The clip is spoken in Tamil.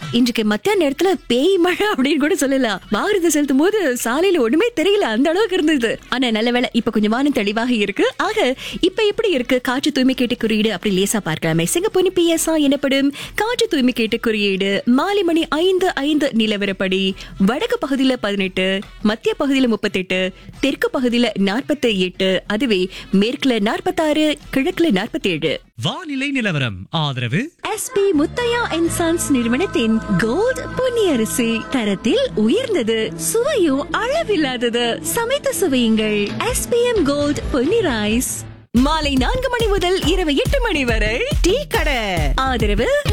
இன்றைக்கு மத்திய நேரத்துல பேய் மழை அப்படின்னு கூட சொல்லலாம் வாகனத்தை செலுத்தும் போது சாலையில ஒண்ணுமே தெரியல அந்த அளவுக்கு இருந்தது ஆனா நல்ல வேளை இப்ப கொஞ்சம் வானம் தெளிவாக இருக்கு ஆக இப்ப எப்படி இருக்கு காற்று தூய்மை கேட்டு குறியீடு அப்படி லேசா பார்க்கலாமே சிங்கப்பூர் பிஎஸ்ஆ எனப்படும் காற்று தூய்மை கேட்டு குறியீடு மாலை மணி ஐந்து ஐந்து நிலவரப்படி வடக்கு பகுதியில பதினெட்டு மத்திய பகுதியில முப்பத்தெட்டு தெற்கு பகுதியில நாற்பத்தி எட்டு அதுவே மேற்குல நாற்பத்தாறு கிழக்குல நாற்பத்தி ஏழு வானிலை நிலவரம் ஆதரவு எஸ்பி முத்தையா அண்ட் சன்ஸ் நிறுவனத்தின் கோல்ட் பொன்னியரிசி தரத்தில் உயர்ந்தது சுவையும் அளவில்லாதது சமைத்து சுவையுங்கள் எஸ்பிஎம் கோல்ட் பொன்னி ரைஸ் மாலை நான்கு மணி முதல் இரவு எட்டு மணி வரை டீ கடை ஆதரவு